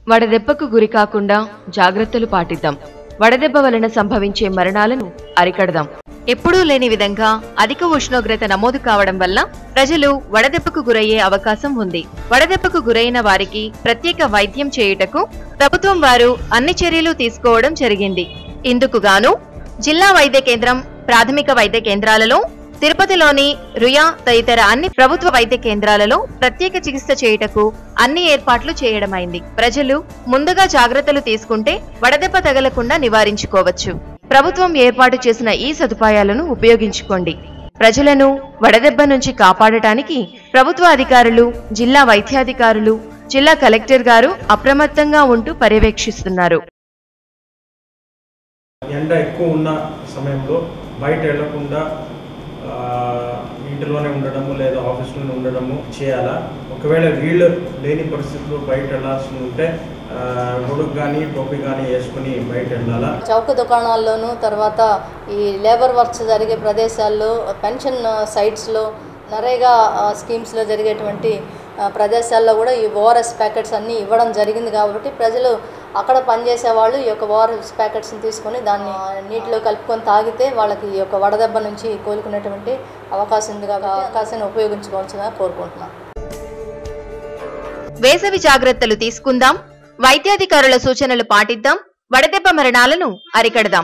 వడదెబ్బకు గురి కాకుండా జాగ్రత్తలు పాటిద్దాం వడదెబ్బ వలన సంభవించే మరణాలను అరికడదాం ఎప్పుడూ లేని విధంగా అధిక ఉష్ణోగ్రత నమోదు కావడం వల్ల ప్రజలు వడదెబ్బకు గురయ్యే అవకాశం ఉంది వడదెబ్బకు గురైన వారికి ప్రత్యేక వైద్యం చేయుటకు ప్రభుత్వం వారు అన్ని చర్యలు తీసుకోవడం జరిగింది ఇందుకు గాను జిల్లా వైద్య కేంద్రం ప్రాథమిక వైద్య కేంద్రాలలో తిరుపతిలోని రుయా తదితర అన్ని ప్రభుత్వ వైద్య కేంద్రాలలో ప్రత్యేక చికిత్స చేయుటకు అన్ని ఏర్పాట్లు చేయడమైంది ప్రజలు ముందుగా జాగ్రత్తలు తీసుకుంటే వడదెబ్బ తగలకుండా నివారించుకోవచ్చు ప్రభుత్వం ఏర్పాటు చేసిన ఈ సదుపాయాలను ఉపయోగించుకోండి ప్రజలను వడదెబ్బ నుంచి కాపాడటానికి ప్రభుత్వ అధికారులు జిల్లా వైద్యాధికారులు జిల్లా కలెక్టర్ గారు అప్రమత్తంగా ఉంటూ పర్యవేక్షిస్తున్నారు ఎండ ఎక్కువ ఉన్న సమయంలో బయట వెళ్లకుండా ఆ, ఇంటిలోనే ఉండడము లేదా ఆఫీస్లోనే ఉండడము చేయాలా ఒకవేళ వీళ్ళు లేని పరిస్థితుల్లో బయట వెళ్ళాల్సి ఉంటే ఆ, గొడుగు కానీ టోపీ కానీ వేసుకుని బయట వెళ్ళాలా చౌక దుకాణాల్లోనూ తర్వాత ఈ లేబర్ వర్క్స్ జరిగే ప్రదేశాల్లో పెన్షన్ సైట్స్లో నరేగా ఆ, స్కీమ్స్లో జరిగేటువంటి ఆ, ప్రదేశాల్లో కూడా ఈ ఓఆర్ఎస్ ప్యాకెట్స్ అన్నీ ఇవ్వడం జరిగింది కాబట్టి ప్రజలు అక్కడ పనిచేసే వాళ్ళు ఈ యొక్క ఓఆర్ఎస్ ప్యాకెట్స్ని తీసుకొని దాన్ని ఆ, నీటిలో కలుపుకొని తాగితే వాళ్ళకి ఈ యొక్క వడదెబ్బ నుంచి కోలుకునేటువంటి అవకాశం ఉంది కాబట్టి ఆ అవకాశాన్ని ఉపయోగించుకోవాల్సిందిగా కోరుకుంటున్నాను వేసవి జాగ్రత్తలు తీసుకుందాం వైద్యాధికారుల సూచనలు పాటిద్దాం వడదెబ్బ మరణాలను అరికడదాం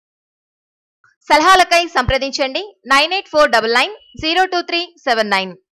సలహాలకై సంప్రదించండి nine eight four double nine zero two three seven nine